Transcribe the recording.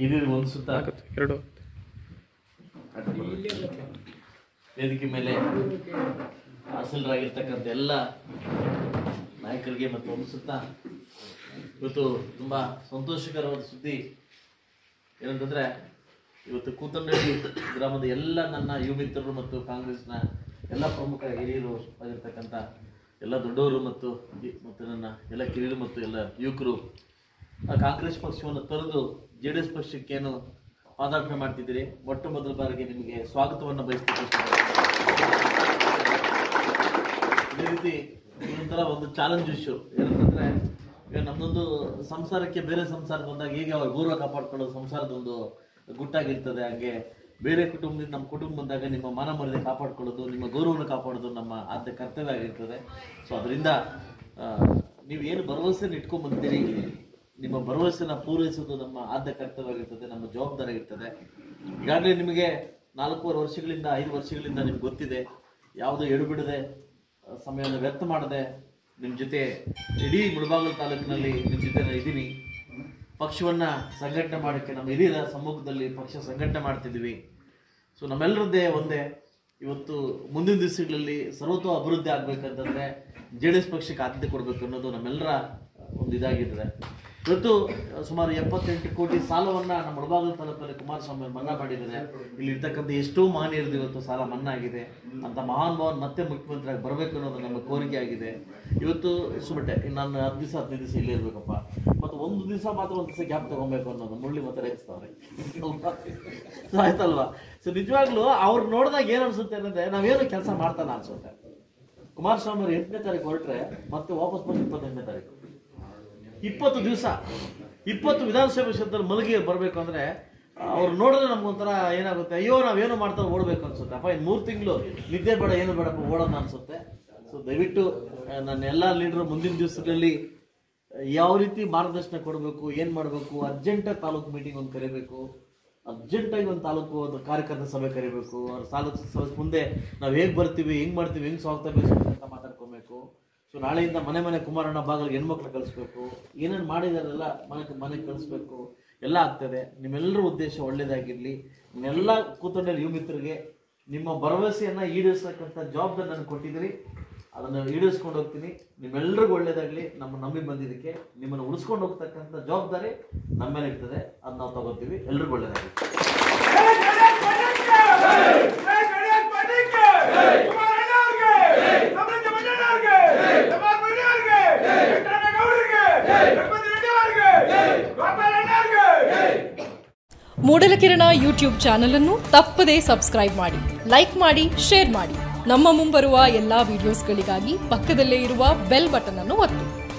ಹಿರಿಯರು ಒಂದು ಸುತ್ತ ಎರಡು ವೇದಿಕೆ ಮೇಲೆ ಹಾಸಲರಾಗಿರ್ತಕ್ಕಂಥ ಎಲ್ಲ ನಾಯಕರಿಗೆ ಮತ್ತು ಒಂದು ಸುತ್ತ ಇವತ್ತು ತುಂಬ ಸಂತೋಷಕರವಾದ ಸುದ್ದಿ ಏನಂತಂದರೆ ಇವತ್ತು ಕೂತಂಡಳ್ಳಿ ಗ್ರಾಮದ ಎಲ್ಲ ನನ್ನ ಯುವ ಮಿತ್ರರು ಮತ್ತು ಕಾಂಗ್ರೆಸ್ನ ಎಲ್ಲ ಪ್ರಮುಖ ಹಿರಿಯರು ಆಗಿರ್ತಕ್ಕಂಥ ಎಲ್ಲ ದೊಡ್ಡವರು ಮತ್ತು ಈ- ಮತ್ತು ನನ್ನ ಎಲ್ಲ ಕಿರಿಯರು ಮತ್ತು ಎಲ್ಲ ಯುವಕರು ಆ ಕಾಂಗ್ರೆಸ್ ಪಕ್ಷವನ್ನು ತೊರೆದು ಜೆ ಡಿ ಎಸ್ ಪಕ್ಷಕ್ಕೇನು ಪಾದಾರ್ಪಣೆ ಮಾಡ್ತಿದ್ದೀರಿ ಮೊಟ್ಟ ಮೊದಲ ಬಾರಿಗೆ ನಿಮಗೆ ಸ್ವಾಗತವನ್ನು ಬಯಸ್ತೀನಿ ಇದೇ ರೀತಿ ಇದೊಂಥರ ಒಂದು ಚಾಲೆಂಜ್ ಇಶ್ಯೂ ಏನಂತಂದ್ರೆ ಈಗ ನಮ್ದೊಂದು ಸಂಸಾರಕ್ಕೆ ಬೇರೆ ಸಂಸಾರ ಬಂದಾಗ ಹೇಗೆ ಅವ್ರ ಗೌರವ ಕಾಪಾಡ್ಕೊಳ್ಳೋದು ಸಂಸಾರದ ಒಂದು ಗುಟ್ಟಾಗಿರ್ತದೆ ಹಾಗೆ ಬೇರೆ ಕುಟುಂಬದಿಂದ ನಮ್ಮ ಕುಟುಂಬ ಬಂದಾಗ ನಿಮ್ಮ ಮಾನ ಮರ್ಯಾದೆ ಕಾಪಾಡ್ಕೊಳ್ಳೋದು ನಿಮ್ಮ ಗೌರವವನ್ನು ಕಾಪಾಡೋದು ನಮ್ಮ ಆದ್ಯ ಕರ್ತವ್ಯ ಆಗಿರ್ತದೆ ಸೊ ಅದರಿಂದ ನೀವು ಏನು ಭರವಸೆನ ಇಟ್ಕೊಂಡ್ ಬಂದಿರಿ ನಿಮ್ಮ ಭರವಸೆನ ಪೂರೈಸೋದು ನಮ್ಮ ಆದ್ಯ ಕರ್ತವ್ಯ ಆಗಿರ್ತದೆ ನಮ್ಮ ಜವಾಬ್ದಾರಿ ಆಗಿರ್ತದೆ ಈಗಾಗಲೇ ನಿಮಗೆ ನಾಲ್ಕೂವರೆ ವರ್ಷಗಳಿಂದ ಐದು ವರ್ಷಗಳಿಂದ ನಿಮ್ಗೆ ಗೊತ್ತಿದೆ ಯಾವುದೋ ಎಡುಬಿಡದೆ ಸಮಯವನ್ನು ವ್ಯರ್ಥ ಮಾಡದೆ ನಿಮ್ಮ ಜೊತೆ ಇಡೀ ಮುಳಬಾಗಿಲು ತಾಲೂಕಿನಲ್ಲಿ ನಿಮ್ಮ ಜೊತೆ ನಾನು ಇದ್ದೀನಿ ಪಕ್ಷವನ್ನ ಸಂಘಟನೆ ಮಾಡೋಕ್ಕೆ ನಮ್ಮ ಹಿರಿಯರ ಸಮ್ಮುಖದಲ್ಲಿ ಪಕ್ಷ ಸಂಘಟನೆ ಮಾಡ್ತಿದ್ದೀವಿ ಸೊ ನಮ್ಮೆಲ್ಲರದ್ದೇ ಒಂದೇ ಇವತ್ತು ಮುಂದಿನ ದಿವಸಗಳಲ್ಲಿ ಸರ್ವತೋ ಅಭಿವೃದ್ಧಿ ಆಗ್ಬೇಕಂತಂದ್ರೆ ಜೆ ಡಿ ಎಸ್ ಪಕ್ಷಕ್ಕೆ ಆದ್ಯತೆ ಕೊಡಬೇಕು ಅನ್ನೋದು ನಮ್ಮೆಲ್ಲರ ಒಂದು ಇದಾಗಿರ್ತದೆ ಇವತ್ತು ಸುಮಾರು ಎಪ್ಪತ್ತೆಂಟು ಕೋಟಿ ಸಾಲವನ್ನ ನಮ್ಮ ಮುಳಬಾಗಿಲು ತಾಲೂಕಲ್ಲಿ ಕುಮಾರಸ್ವಾಮಿ ಅವರು ಮನ್ನಾ ಮಾಡಿದ್ದಾರೆ ಇಲ್ಲಿ ಇರ್ತಕ್ಕಂಥ ಎಷ್ಟೋ ಮಹನೀಯರದ್ದು ಇವತ್ತು ಸಾಲ ಮನ್ನಾ ಆಗಿದೆ ಅಂತ ಮಹಾನ್ ಭಾವನ್ ಮತ್ತೆ ಮುಖ್ಯಮಂತ್ರಿ ಆಗಿ ಬರಬೇಕು ಅನ್ನೋದು ನಮ್ಮ ಕೋರಿಕೆ ಆಗಿದೆ ಇವತ್ತು ಸುಮಟೆ ಇನ್ನು ನಾನು ಹತ್ತು ದಿವಸ ಹದಿನೈದು ದಿವಸ ಇಲ್ಲೇ ಇರ್ಬೇಕಪ್ಪ ಮತ್ತು ಒಂದು ದಿವಸ ಮಾತ್ರ ಒಂದು ದಿವಸ ಗ್ಯಾಪ್ ತಗೊಬೇಕು ಅನ್ನೋದು ಮುರಳಿ ಮತ್ತೆ ರೇಗಿಸ್ತಾವ್ರೆ So ಆಯ್ತಲ್ವಾ ಸೊ ನಿಜವಾಗ್ಲೂ ಅವ್ರು ನೋಡಿದಾಗ ಏನ್ ಅನ್ಸುತ್ತೆ ಅಂದ್ರೆ ನಾವೇನು ಕೆಲಸ ಮಾಡ್ತಾನ ಅನ್ಸುತ್ತೆ ಕುಮಾರಸ್ವಾಮಿ ಅವರು ಎಂಟನೇ ತಾರೀಕು ಹೊರಟ್ರೆ ಮತ್ತೆ ವಾಪಸ್ ಬಂದು ಇಪ್ಪತ್ತೆಂಟನೇ ತಾರೀಕು ಇಪ್ಪತ್ತು ದಿವಸ ಇಪ್ಪತ್ತು ವಿಧಾನಸಭೆ ಕ್ಷೇತ್ರದಲ್ಲಿ ಮಲಗಿ ಬರಬೇಕು ಅಂದ್ರೆ ಅವ್ರು ನೋಡಿದ್ರೆ ನಮ್ಗೊಂಥರ ಏನಾಗುತ್ತೆ ಅಯ್ಯೋ ನಾವೇನು ಮಾಡ್ತಾ ಓಡ್ಬೇಕು ಅನ್ಸುತ್ತೆ ಅಪ್ಪ ಇನ್ನು ಮೂರು ತಿಂಗಳು ನಿದ್ದೆ ಬೇಡ ಏನು ಬೇಡಪ್ಪ ಓಡೋಣ ಅನ್ಸುತ್ತೆ ಸೊ ದಯವಿಟ್ಟು ಆ, ನನ್ನ ಎಲ್ಲ ಲೀಡರ್ ಮುಂದಿನ ದಿವಸಗಳಲ್ಲಿ ಯಾವ ರೀತಿ ಮಾರ್ಗದರ್ಶನ ಕೊಡಬೇಕು ಏನ್ ಮಾಡಬೇಕು ಅರ್ಜೆಂಟಾಗಿ ತಾಲೂಕು ಮೀಟಿಂಗ್ ಒಂದು ಕರಿಬೇಕು ಅರ್ಜೆಂಟಾಗಿ ಒಂದು ತಾಲೂಕು ಒಂದು ಕಾರ್ಯಕರ್ತ ಸಭೆ ಕರಿಬೇಕು ಅವ್ರ ತಾಲೂಕು ಸಭೆ ಮುಂದೆ ನಾವು ಹೇಗೆ ಬರ್ತೀವಿ ಹೆಂಗ್ ಮಾಡ್ತೀವಿ ಹೆಂಗ್ ಸ್ವಾಗತ ಬಯಸ್ಬೇಕು ಅಂತ ಮಾತಾಡ್ಕೊಬೇಕು ಸೊ ನಾಳೆಯಿಂದ ಮನೆ ಮನೆ ಕುಮಾರಣ್ಣ ಬಾಗಿಲಿಗೆ ಹೆಣ್ಮಕ್ಳು ಕಳಿಸ್ಬೇಕು ಏನೇನು ಮಾಡಿದಾರೆಲ್ಲ ಮನೆ ಮನೆಗೆ ಕಳಿಸ್ಬೇಕು ಎಲ್ಲ ಆಗ್ತದೆ ನಿಮ್ಮೆಲ್ಲರ ಉದ್ದೇಶ ಒಳ್ಳೇದಾಗಿರ್ಲಿ ನಿಮ್ಮೆಲ್ಲ ಕೂತಂಡಲ್ಲಿ ಯುವ ಮಿತ್ರರಿಗೆ ನಿಮ್ಮ ಭರವಸೆಯನ್ನ ಈಡೇರಿಸತಕ್ಕಂಥ ಜವಾಬ್ದಾರಿ ನನಗೆ ಕೊಟ್ಟಿದ್ದೀರಿ ಅದನ್ನು ಈಡೇರಿಸ್ಕೊಂಡು ಹೋಗ್ತೀನಿ ನಿಮ್ಮೆಲ್ಲರಿಗೂ ಒಳ್ಳೇದಾಗ್ಲಿ ನಮ್ಮ ನಂಬಿ ಬಂದಿದ್ದಕ್ಕೆ ನಿಮ್ಮನ್ನು ಉಳಿಸ್ಕೊಂಡು ಹೋಗ್ತಕ್ಕಂಥ ಜವಾಬ್ದಾರಿ ನಮ್ಮ ಮೇಲೆ ಇರ್ತದೆ ಅದು ನಾವು ತಗೋತೀವಿ ಎಲ್ರಿಗೂ ಒಳ್ಳೇದಾಗಲಿ ಮೂಡಲಕಿರಣ ಯೂಟ್ಯೂಬ್ ಚಾನಲ್ ಅನ್ನು ತಪ್ಪದೇ ಸಬ್ಸ್ಕ್ರೈಬ್ ಮಾಡಿ ಲೈಕ್ ಮಾಡಿ ಶೇರ್ ಮಾಡಿ ನಮ್ಮ ಮುಂಬರುವ ಎಲ್ಲಾ ವಿಡಿಯೋಸ್ಗಳಿಗಾಗಿ ಪಕ್ಕದಲ್ಲೇ ಇರುವ ಬೆಲ್ ಬಟನ್ ಅನ್ನು ಒತ್ತಿ